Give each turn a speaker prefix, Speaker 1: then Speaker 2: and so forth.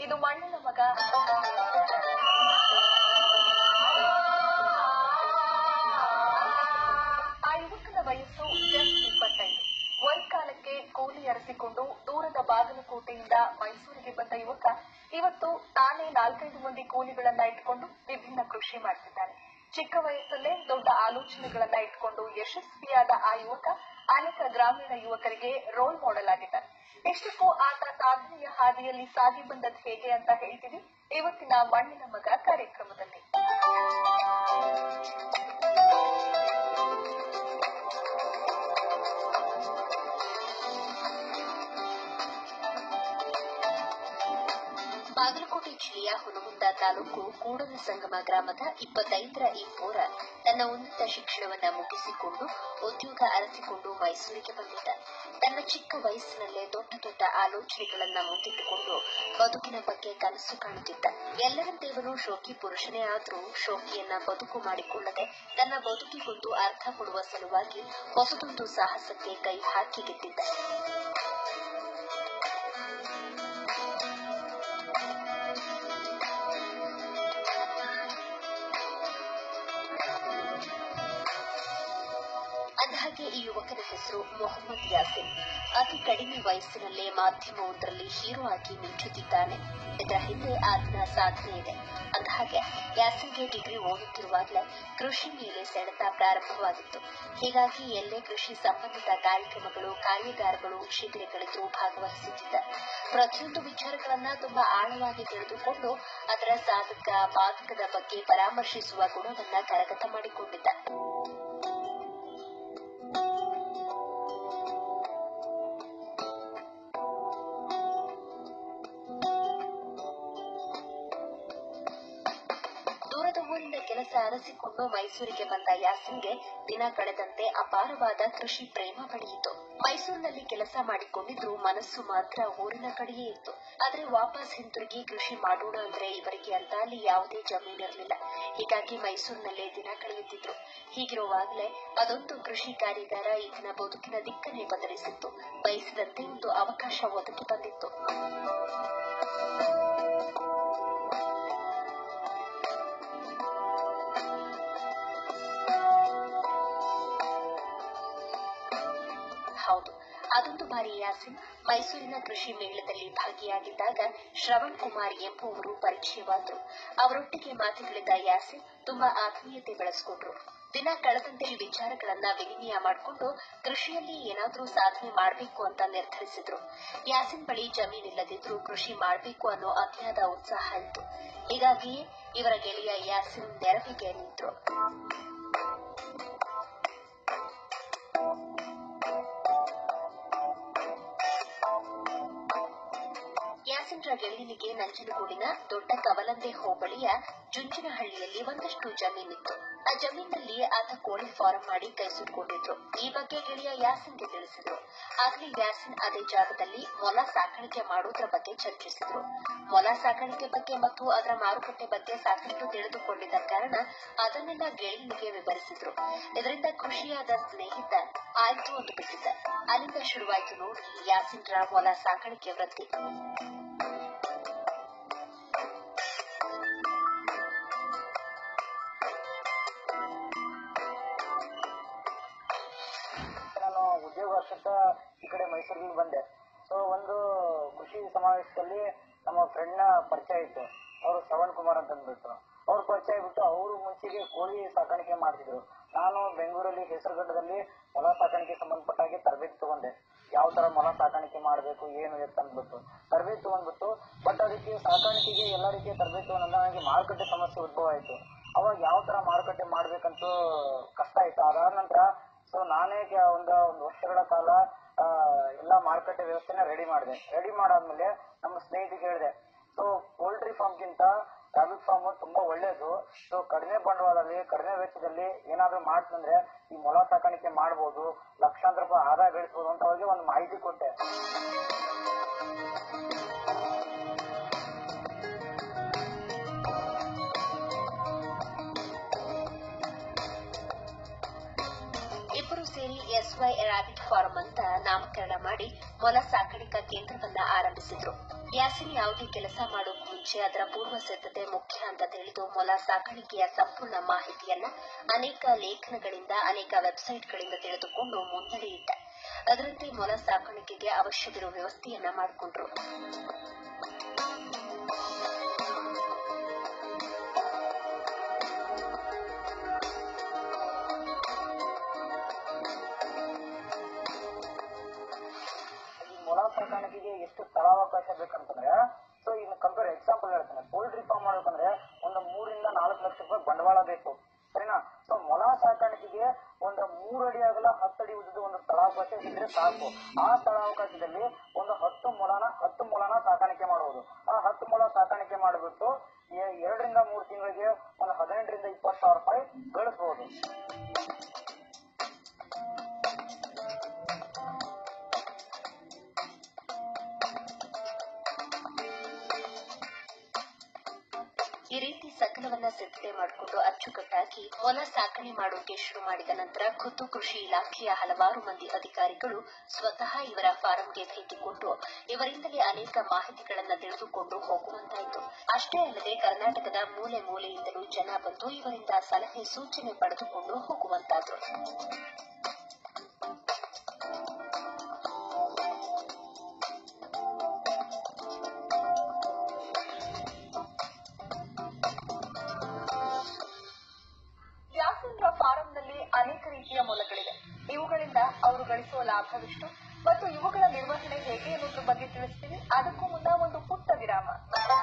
Speaker 1: ಇದು ಮಣ್ಣಿನ ಮಗ ಆ ಯುವಕನ ವಯಸ್ಸು ಜಸ್ಟ್ ಇಪ್ಪತ್ತೈದು ವೈಕಾಲಕ್ಕೆ ಕೂಲಿ ಅರಸಿಕೊಂಡು ದೂರದ ಬಾಗಲಕೋಟೆಯಿಂದ ಮೈಸೂರಿಗೆ ಬಂದ ಯುವಕ ಇವತ್ತು ತಾನೇ ನಾಲ್ಕೈದು ಮಂದಿ ಕೂಲಿಗಳನ್ನ ಇಟ್ಕೊಂಡು ವಿಭಿನ್ನ ಕೃಷಿ ಮಾಡ್ತಿದ್ದಾನೆ ಚಿಕ್ಕ ವಯಸ್ಸಲ್ಲೇ ದೊಡ್ಡ ಆಲೋಚನೆಗಳನ್ನ ಇಟ್ಕೊಂಡು ಯಶಸ್ವಿಯಾದ ಆ ಯುವಕ ಅನೇಕ ಗ್ರಾಮೀಣ ಯುವಕರಿಗೆ ರೋಲ್ ಮಾಡೆಲ್ ಆಗಿದ್ದಾನೆ ಇಷ್ಟಕ್ಕೂ ಆತ ಸಾಧನೆಯ ಹಾದಿಯಲ್ಲಿ ಸಾಗಿ ಬಂದದ್ದು ಹೇಗೆ ಅಂತ ಹೇಳ್ತೀವಿ ಇವತ್ತಿನ ಮಣ್ಣಿನ ಮಗ ಕಾರ್ಯಕ್ರಮದಲ್ಲಿ ಬಾಗಲಕೋಟೆ ಜಿಲ್ಲೆಯ ಹುನಗುಂದ ತಾಲೂಕು ಕೂಡಲ ಸಂಗಮ ಗ್ರಾಮದ ಇಪ್ಪತ್ತೈದರ ಈ ಪೋರ ತನ್ನ ಉನ್ನತ ಶಿಕ್ಷಣವನ್ನ ಮುಗಿಸಿಕೊಂಡು ಉದ್ಯೋಗ ಅರಸಿಕೊಂಡು ಮೈಸೂರಿಗೆ ಬಂದಿದ್ದ ತನ್ನ ಚಿಕ್ಕ ವಯಸ್ಸಿನಲ್ಲೇ ದೊಡ್ಡ ದೊಡ್ಡ ಆಲೋಚನೆಗಳನ್ನ ಮುಂದಿಟ್ಟುಕೊಂಡು ಬದುಕಿನ ಬಗ್ಗೆ ಕನಸು ಕಾಣುತ್ತಿದ್ದ ಎಲ್ಲರಂತೆ ಇವನು ಶೋಕಿ ಪುರುಷನೇ ಆದ್ರೂ ಶೋಕಿಯನ್ನ ಬದುಕು ಮಾಡಿಕೊಳ್ಳದೆ ತನ್ನ ಬದುಕಿಗೊಂದು ಅರ್ಥ ಕೊಡುವ ಸಲುವಾಗಿ ಹೊಸದೊಂದು ಸಾಹಸಕ್ಕೆ ಕೈ ಹಾಕಿ ಗೆದ್ದಿದ್ದ ಅಂದಹಾಗೆ ಈ ಯುವಕನ ಹೆಸರು ಮೊಹಮ್ಮದ್ ಯಾಸಿನ್ ಅತಿ ಕಡಿಮೆ ವಯಸ್ಸಿನಲ್ಲೇ ಮಾಧ್ಯಮವೊಂದರಲ್ಲಿ ಹೀರೋ ಆಗಿ ಮಿಂಚುತ್ತಿದ್ದಾನೆ ಇದರ ಹಿಂದೆ ಆತನ ಸಾಧನೆ ಇದೆ ಅಂದಹಾಗೆ ಯಾಸಿನ್ಗೆ ಡಿಗ್ರಿ ಓದುತ್ತಿರುವಾಗಲೇ ಕೃಷಿ ಮೇಲೆ ಸೆಳೆತ ಪ್ರಾರಂಭವಾಗಿತ್ತು ಹೀಗಾಗಿ ಎಲ್ಲೇ ಕೃಷಿ ಸಂಬಂಧಿತ ಕಾರ್ಯಕ್ರಮಗಳು ಕಾರ್ಯಾಗಾರಗಳು ಶಿಬಿರಗಳಿದ್ದು ಭಾಗವಹಿಸುತ್ತಿದ್ದ ಪ್ರತಿಯೊಂದು ವಿಚಾರಗಳನ್ನ ತುಂಬಾ ಆಳವಾಗಿ ತಿಳಿದುಕೊಂಡು ಅದರ ಸಾಧಕ ಬಾಧಕದ ಬಗ್ಗೆ ಪರಾಮರ್ಶಿಸುವ ಗುಣವನ್ನ ಕರಗತ ಮಾಡಿಕೊಂಡಿದ್ದ ದೂರದ ಊರಿನ ಕೆಲಸ ಅರಸಿಕೊಂಡು ಮೈಸೂರಿಗೆ ಬಂದ ಯಾಸಿನ್ಗೆ ದಿನ ಕಳೆದಂತೆ ಅಪಾರವಾದ ಕೃಷಿ ಪ್ರೇಮ ಬೆಳೆಯಿತು ಮೈಸೂರಿನಲ್ಲಿ ಕೆಲಸ ಮಾಡಿಕೊಂಡಿದ್ರು ಮನಸ್ಸು ಮಾತ್ರ ಊರಿನ ಕಡೆಯೇ ಇತ್ತು ಆದ್ರೆ ವಾಪಸ್ ಹಿಂತಿರುಗಿ ಕೃಷಿ ಮಾಡೋಣ ಅಂದ್ರೆ ಇವರಿಗೆ ಅಂತ ಅಲ್ಲಿ ಯಾವುದೇ ಜಮೀನಿರಲಿಲ್ಲ ಹೀಗಾಗಿ ಮೈಸೂರಿನಲ್ಲೇ ದಿನ ಕಳೆಯುತ್ತಿದ್ರು ಹೀಗಿರುವಾಗಲೇ ಅದೊಂದು ಕೃಷಿ ಕಾರ್ಯಾಗಾರ ಈತನ ಬದುಕಿನ ದಿಕ್ಕನ್ನೇ ಬದಲಿಸಿತ್ತು ಬಯಸಿದಂತೆ ಒಂದು ಅವಕಾಶ ಒದಗಿ ಬಂದಿತ್ತು ಹೌದು ಅದೊಂದು ಬಾರಿ ಯಾಸಿನ್ ಮೈಸೂರಿನ ಕೃಷಿ ಮೇಳದಲ್ಲಿ ಭಾಗಿಯಾಗಿದ್ದಾಗ ಶ್ರವಣ್ ಕುಮಾರ್ ಎಂಬುವರು ಪರಿಚಯವಾದರು ಅವರೊಟ್ಟಿಗೆ ಮಾತುಗಳಿದ ಯಾಸಿನ್ ತುಂಬಾ ಆತ್ಮೀಯತೆ ಬೆಳೆಸಿಕೊಂಡ್ರು ದಿನ ಕಳೆದಂತೆ ಈ ವಿಚಾರಗಳನ್ನ ವಿನಿಮಯ ಮಾಡಿಕೊಂಡು ಕೃಷಿಯಲ್ಲಿ ಏನಾದ್ರೂ ಸಾಧನೆ ಮಾಡಬೇಕು ಅಂತ ನಿರ್ಧರಿಸಿದ್ರು ಯಾಸಿನ್ ಬಳಿ ಜಮೀನಿಲ್ಲದಿದ್ರು ಕೃಷಿ ಮಾಡಬೇಕು ಅನ್ನೋ ಅತಿಯಾದ ಉತ್ಸಾಹ ಇತ್ತು ಹೀಗಾಗಿಯೇ ಇವರ ಗೆಳೆಯ ಯಾಸಿನ್ ನೆರವಿಗೆ ನಿಂತರು ಯಾಸಿನ್ರ ಗೆಳೆಯನಿಗೆ ನಂಜನಗೂಡಿನ ದೊಡ್ಡ ಕವಲಂದೆ ಹೋಬಳಿಯ ಜುಂಜನಹಳ್ಳಿಯಲ್ಲಿ ಒಂದಷ್ಟು ಜಮೀನಿತ್ತು ಆ ಜಮೀನಲ್ಲಿ ಆತ ಕೋಳಿ ಫಾರಂ ಮಾಡಿ ಕೈ ಸುಟ್ಕೊಂಡಿದ್ರು ಈ ಬಗ್ಗೆ ಗೆಳೆಯ ಯಾಸಿನ್ಗೆ ತಿಳಿಸಿದ್ರು ಆಗ್ಲೇ ಯಾಸಿನ್ ಅದೇ ಜಾಗದಲ್ಲಿ ಮೊಲ ಸಾಕಾಣಿಕೆ ಮಾಡೋದ್ರ ಬಗ್ಗೆ ಚರ್ಚಿಸಿದ್ರು ಮೊಲ ಸಾಕಾಣಿಕೆ ಬಗ್ಗೆ ಮತ್ತು ಅದರ ಮಾರುಕಟ್ಟೆ ಬಗ್ಗೆ ಸಾಕಷ್ಟು ತಿಳಿದುಕೊಂಡಿದ್ದ ಕಾರಣ ಅದನ್ನೆಲ್ಲ ಗೆಳೆಯನಿಗೆ ವಿವರಿಸಿದ್ರು ಇದರಿಂದ ಖುಷಿಯಾದ ಸ್ನೇಹಿತ ಆಯ್ತು ಅಂತ ಬಿಟ್ಟಿದ್ದ ಅಲ್ಲಿಂದ ಶುರುವಾಯ್ತು ನೋಡಿ ಯಾಸಿನ್ರ ಮೊಲ ಸಾಕಾಣಿಕೆ ವೃತ್ತಿ
Speaker 2: ನಾನು ಉದ್ಯೋಗಾರ್ಥ ಈ ಕಡೆ ಮೈಸೂರಿಗೆ ಬಂದೆ ಸೊ ಒಂದು ಕೃಷಿ ಸಮಾವೇಶದಲ್ಲಿ ನಮ್ಮ ಫ್ರೆಂಡ್ನ ಪರಿಚಯ ಇತ್ತು ಅವರು ಶ್ರವಣ್ ಕುಮಾರ್ ಅಂತ ಅಂದ್ಬಿಟ್ಟು ಅವ್ರ ಪರಿಚಯ ಬಿಟ್ಟು ಅವರು ಮುಂಚೆಗೆ ಕೋಳಿ ಸಾಕಾಣಿಕೆ ಮಾಡ್ತಿದ್ರು ನಾನು ಬೆಂಗಳೂರಲ್ಲಿ ಹೆಸರುಘಟ್ಟದಲ್ಲಿ ಮೊಲ ಸಾಕಾಣಿಕೆ ಸಂಬಂಧಪಟ್ಟ ಹಾಗೆ ತರಬೇತಿ ತಗೊಂಡೆ ಯಾವ ತರ ಮೊಲ ಸಾಕಾಣಿಕೆ ಮಾಡಬೇಕು ಏನು ಎತ್ತ ಅಂದ್ಬಿಟ್ಟು ತರಬೇತಿ ತಗೊಂಡ್ಬಿಟ್ಟು ಬಟ್ ಅದಕ್ಕೆ ಸಾಕಾಣಿಕೆಗೆ ಎಲ್ಲ ರೀತಿಯ ತರಬೇತಿ ತಗೊಂಡ ನನಗೆ ಮಾರುಕಟ್ಟೆ ಸಮಸ್ಯೆ ಉದ್ಭವ ಆಯ್ತು ಅವಾಗ ಯಾವ ತರ ಮಾರುಕಟ್ಟೆ ಮಾಡ್ಬೇಕಂತೂ ಕಷ್ಟ ಆಯ್ತು ಅದಾದ ನಂತರ ಸೊ ನಾನೇ ಕೆ- ಒಂದು ಒಂದು ವರ್ಷಗಳ ಕಾಲ ಆ, ಎಲ್ಲ ಮಾರುಕಟ್ಟೆ ವ್ಯವಸ್ಥೆನ ರೆಡಿ ಮಾಡಿದೆ ರೆಡಿ ಮಾಡಾದ್ಮೇಲೆ ನಮ್ಮ ಸ್ನೇಹಿತಿಗೆ ಹೇಳಿದೆ ಸೊ ಪೋಲ್ಟ್ರಿ ಫಾರ್ಮ್ಗಿಂತ ರಾಬಿಟ್ ಫಾರ್ಮ್ ತುಂಬಾ ಒಳ್ಳೇದು ಸೊ ಕಡಿಮೆ ಬಂಡವಾಳದಲ್ಲಿ ಕಡಿಮೆ ವೆಚ್ಚದಲ್ಲಿ ಏನಾದ್ರೂ ಮಾಡ್ತಂದ್ರೆ ಈ ಮೊಲ ಸಾಕಾಣಿಕೆ ಮಾಡ್ಬೋದು ಲಕ್ಷಾಂತರ ರೂಪಾಯಿ ಆದಾಯ ಗಳಿಸ್ಬೋದು ಅಂತ ಅವ್ರಿಗೆ ಒಂದು ಮಾಹಿತಿ ಕೊಟ್ಟೆ
Speaker 1: ಇಬ್ಬರು ಸೇರಿ ಎಸ್ವೈ ರ್ಯಾಬಿಟ್ ಫಾರ್ಮ್ ಅಂತ ನಾಮಕರಣ ಮಾಡಿ ಮೊಲ ಸಾಕಾಣಿಕಾ ಕೇಂದ್ರವನ್ನ ಆರಂಭಿಸಿದ್ರು ಯಾಸಿನ್ ಯಾವುದೇ ಕೆಲಸ ಮಾಡೋಕ್ ಮುಂಚೆ ಅದರ ಪೂರ್ವ ಸಿದ್ಧತೆ ಮುಖ್ಯ ಅಂತ ತಿಳಿದು ಮೊಲ ಸಾಕಾಣಿಕೆಯ ಸಂಪೂರ್ಣ ಮಾಹಿತಿಯನ್ನ ಅನೇಕ ಲೇಖನಗಳಿಂದ ಅನೇಕ ವೆಬ್ಸೈಟ್ಗಳಿಂದ ತಿಳಿದುಕೊಂಡು ಮುನ್ನಡೆಯಿಟ್ಟ ಅದರಂತೆ ಮೊಲ ಸಾಕಾಣಿಕೆಗೆ ಅವಶ್ಯವಿರುವ ವ್ಯವಸ್ಥೆಯನ್ನ ಮಾಡಿಕೊಂಡ್ರು
Speaker 2: ಈ ಮೊಲ ಸಾಕಾಣಿಕೆಗೆ ಎಷ್ಟು ಸ್ಥಳಾವಕಾಶ ಬೇಕಂತಂದ್ರೆ ಸೊ ಈಗ ಕಂಪೇರ್ ಎಕ್ಸಾಂಪಲ್ ಹೇಳ್ತೇನೆ ಪೋಲ್ಟ್ರಿ ಫಾರ್ಮ್ ಮಾಡ್ಬೇಕಂದ್ರೆ ಒಂದು ಮೂರಿಂದ ನಾಲ್ಕು ಲಕ್ಷ ರೂಪಾಯಿ ಬಂಡವಾಳ ಬೇಕು ಸರಿನಾ ಸೊ ಮೊಲ ಸಾಕಾಣಿಕೆಗೆ ಒಂದು ಮೂರು ಅಡಿ ಆಗಲ ಹತ್ತು ಅಡಿ ಉದ್ದದ ಒಂದು ಸ್ಥಳಾವಕಾಶ ಇದ್ರೆ ಸಾಕು ಆ ಸ್ಥಳಾವಕಾಶದಲ್ಲಿ ಒಂದು ಹತ್ತು ಮೊಲನ ಹತ್ತು ಮೊಲನ ಸಾಕಾಣಿಕೆ ಮಾಡಬಹುದು ಆ ಹತ್ತು ಮೊಲ ಸಾಕಾಣಿಕೆ ಮಾಡಿಬಿಟ್ಟು ಎ- ಎರಡರಿಂದ ಮೂರು ತಿಂಗಳಿಗೆ ಒಂದು ಹದಿನೆಂಟರಿಂದ ಇಪ್ಪತ್ತು ಸಾವಿರ ರೂಪಾಯಿ ಗಳಿಸಬಹುದು
Speaker 1: ಈ ರೀತಿ ಸಕಲವನ್ನ ಸಿದ್ಧತೆ ಮಾಡಿಕೊಂಡು ಅಚ್ಚುಕಟ್ಟಾಗಿ ಮೊಲ ಸಾಕಣೆ ಮಾಡೋಕೆ ಶುರು ಮಾಡಿದ ನಂತರ ಖುದ್ದು ಕೃಷಿ ಇಲಾಖೆಯ ಹಲವಾರು ಮಂದಿ ಅಧಿಕಾರಿಗಳು ಸ್ವತಃ ಇವರ ಫಾರಂಗೆ ಭೇಟಿ ಕೊಟ್ಟು ಇವರಿಂದಲೇ ಅನೇಕ ಮಾಹಿತಿಗಳನ್ನ ತಿಳಿದುಕೊಂಡು ಹೋಗುವಂತಾಯಿತು ಅಷ್ಟೇ ಅಲ್ಲದೆ ಕರ್ನಾಟಕದ ಮೂಲೆ ಮೂಲೆಯಿಂದಲೂ ಜನ ಬಂದು ಇವರಿಂದ ಸಲಹೆ ಸೂಚನೆ ಪಡೆದುಕೊಂಡು ಹೋಗುವಂತಾದ್ರು
Speaker 3: ವ್ಯಾಸಂದ್ರ ಫಾರಂನಲ್ಲಿ ಅನೇಕ ರೀತಿಯ ಮೊಲಗಳಿವೆ ಇವುಗಳಿಂದ ಅವರು ಗಳಿಸುವ ಲಾಭವೆಷ್ಟು ಮತ್ತು ಇವುಗಳ ನಿರ್ವಹಣೆ ಹೇಗೆ ಅನ್ನೋದ್ರ ಬಗ್ಗೆ ತಿಳಿಸ್ತೀನಿ ಅದಕ್ಕೂ ಮುನ್ನ ಒಂದು ಪುಟ್ಟ ವಿರಾಮ